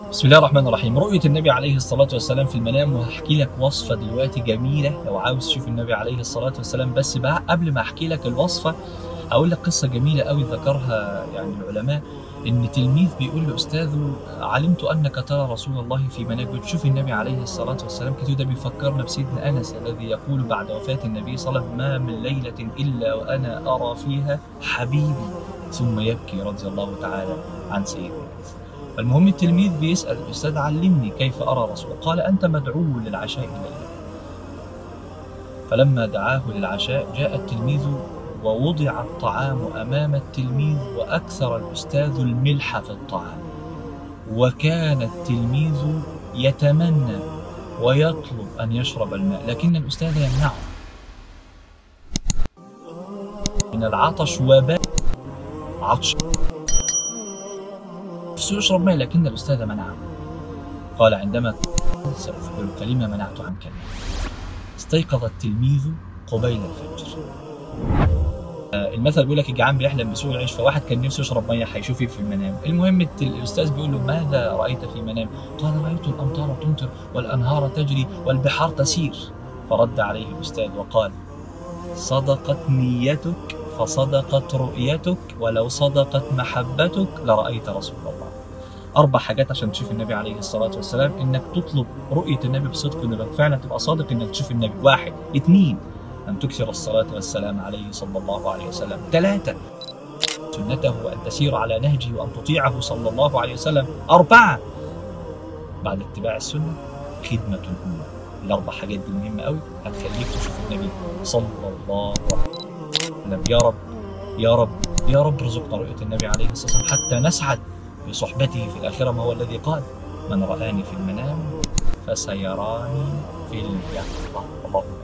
بسم الله الرحمن الرحيم رؤية النبي عليه الصلاة والسلام في المنام وهحكي لك وصفة دلوقتي جميلة لو عاوز تشوف النبي عليه الصلاة والسلام بس بقى قبل ما احكي لك الوصفة هقول لك قصة جميلة قوي ذكرها يعني العلماء ان تلميذ بيقول لاستاذه علمت انك ترى رسول الله في منامك بتشوف النبي عليه الصلاه والسلام كتير ده بيفكرنا بسيدنا انس الذي يقول بعد وفاه النبي صلى الله عليه وسلم ما من ليله الا وانا ارى فيها حبيبي ثم يبكي رضي الله تعالى عن سيدنا انس فالمهم التلميذ بيسال الاستاذ علمني كيف ارى رسول الله قال انت مدعو للعشاء الليله فلما دعاه للعشاء جاء التلميذ ووضع الطعام امام التلميذ واكثر الاستاذ الملح في الطعام وكان التلميذ يتمنى ويطلب ان يشرب الماء لكن الاستاذ يمنعه من العطش وباء عطش نفسه يشرب ماء لكن الاستاذ منعه قال عندما سأخبرك لما منعت عنك الماء استيقظ التلميذ قبيل الفجر المثل بيقول لك الجعان بيحلم بسوء العيش فواحد كان نفسه يشرب ميه هيشوف ايه في المنام المهم الاستاذ بيقول له ماذا رايت في منام قال رايت الامطار تمطر والانهار تجري والبحار تسير فرد عليه الاستاذ وقال صدقت نيتك فصدقت رؤيتك ولو صدقت محبتك لرايت رسول الله اربع حاجات عشان تشوف النبي عليه الصلاه والسلام انك تطلب رؤيه النبي بصدق انك فعلا تبقى صادق انك تشوف النبي واحد اثنين أن تكثر الصلاة والسلام عليه صلى الله عليه وسلم ثلاثة سنته وأن تسير على نهجه وأن تطيعه صلى الله عليه وسلم أربعة بعد اتباع السنة خدمة الأمة الأربع حاجات دي مهمة قوي هتخليك تشوف النبي صلى الله عليه وسلم يا رب يا رب يا رب ارزقنا رؤية النبي عليه الصلاة والسلام حتى نسعد بصحبته في الآخرة ما هو الذي قال من رآني في المنام فسيراني في اليقظة اللهم